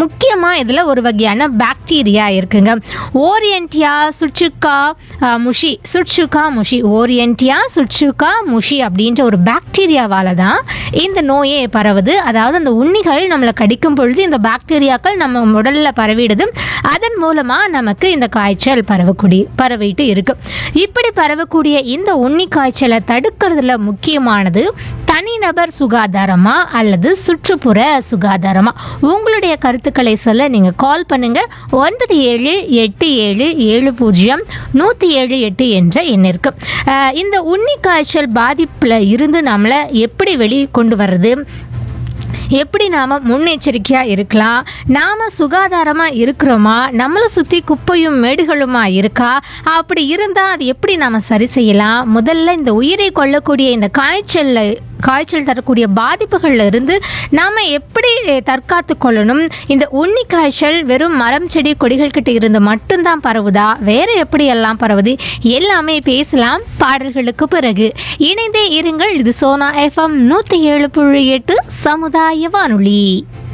முக்கியமாக இதில் ஒரு வகையான பாக்டீரியா இருக்குங்க ஓரியன்டியா சுட்சுக்கா அஹ், முஷி சுட்சுக்கா முஷி ஓரியன்டியா சுட்சுக்கா முஷி அப்படின்ற ஒரு பாக்டீரியாவால் தான் இந்த நோயே பரவுது அதாவது அந்த உண்ணிகள் நம்மளை கடிக்கும் பொழுது இந்த பாக்டீரியாக்கள் நம்ம உடலில் பரவிடுது அதன் மூலமாக நமக்கு இந்த காய்ச்சல் பரவக்கூடிய பரவிட்டு இருக்கு இப்படி பரவக்கூடிய இந்த உண்ணி காய்ச்சலை தடுக்கிறதுல முக்கியமானது தனிநபர் சுகாதாரமா அல்லது சுற்றுப்புற சுகாதாரமா உங்களுடைய கருத்துக்களை சொல்ல நீங்கள் கால் பண்ணுங்க ஒன்பது ஏழு எட்டு ஏழு ஏழு பூஜ்ஜியம் நூற்றி ஏழு எட்டு என்ற எண்ணிற்கு அஹ், இந்த உண்ணி காய்ச்சல் பாதிப்பில் இருந்து நம்மளை எப்படி வெளியே கொண்டு வர்றது எப்படி நாம் முன்னெச்சரிக்கையாக இருக்கலாம் நாம் சுகாதாரமாக இருக்கிறோமா நம்மளை சுற்றி குப்பையும் மேடுகளுமா இருக்கா அப்படி இருந்தால் அது எப்படி நாம் சரி செய்யலாம் முதல்ல இந்த உயிரை கொள்ளக்கூடிய இந்த காய்ச்சலில் காய்ச்சல் தரக்கூடிய பாதிப்புகள்ல இருந்து நாம் எப்படி அஹ், தற்காத்து கொள்ளணும் இந்த உண்ணி காய்ச்சல் வெறும் மரம் செடி கொடிகள் கிட்ட இருந்து மட்டும்தான் பரவுதா வேற எப்படி எல்லாம் பரவுது எல்லாமே பேசலாம் பாடல்களுக்கு பிறகு இணைந்தே இருங்கள் இது சோனா எஃப்எம் நூற்றி ஏழு புள்ளி எட்டு சமுதாய வானொலி